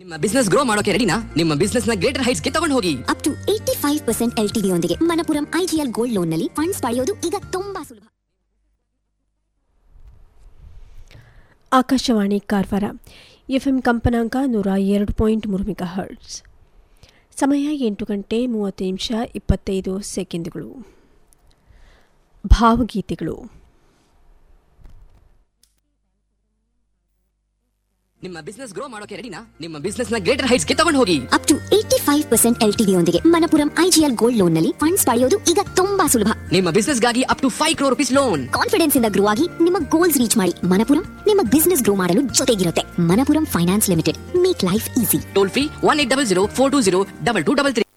ನಿಮ್ಮ business grow ಮಾಡೋಕೆ ರೆಡಿನಾ ನಿಮ್ಮ ಬಿಸ್ನೆಸ್ ನ ಗ್ರೇಟರ್ ಹೈಟ್ಸ್ ಗೆ ತಗೊಂಡು ಹೋಗಿ up to eighty five percent L T ಯೊಂದಿಗೆ ಮನಪುರಂ ಐಜಿಎಲ್ ಗೋಲ್ಡ್ ಲೋನ್ ನಲ್ಲಿ ಫಂಡ್ಸ್ ಪಡೆಯೋದು ಈಗ ತುಂಬಾ ಸುಲಭ ಆಕಾಶವಾಣಿ ಕಾರವಾರ ಎಫ್ಎಂ ಕಂಪನಾಂಕ ನೂರ ಎರಡು ಪಾಯಿಂಟ್ ಮೂರು ಮೆಗಾ ಹರ್ಟ್ಸ್ ಸಮಯ ಎಂಟು ಗಂಟೆ ಮೂವತ್ತು ನಿಮಿಷ ಇಪ್ಪತ್ತೈದು ಸೆಕೆಂಡುಗಳು ಭಾವಗೀತೆಗಳು ನಿಮ್ಮ ಬಿಸ್ನೆಸ್ ಗ್ರೋ ಮಾಡೋಕೆ ರೆಡಿನಾ ನಿಮ್ಮ ಬಿಸ್ನೆಸ್ ನ ಗ್ರೇಟರ್ ಹೈಟ್ಸ್ ಗೆ ತಗೊಂಡು ಹೋಗಿ up to eighty five percent L T ಯೊಂದಿಗೆ ಮನಪುರಂ ಐಜಿಎಲ್ ಗೋಲ್ಡ್ ಲೋನ್ ನಲ್ಲಿ ಫಂಡ್ಸ್ ಪಡೆಯೋದು ಈಗ ತುಂಬಾ ಸುಲಭ ನಿಮ್ಮ ಬಿಸ್ನೆಸ್ ಗಾಗಿ up to five crore rupees loan confidence ಇಂದ ಗ್ರೋ ಆಗಿ ನಿಮ್ಮ ಗೋಲ್ಸ್ ರೀಚ್ ಮಾಡಿ ಮನಪುರಂ ನಿಮ್ಮ ಬಿಸ್ನೆಸ್ ಗ್ರೋ ಮಾಡಲು ಜೊತೆಗಿರುತ್ತೆ Manappuram finance limited make life easy toll free one eight double zero four two zero double two double three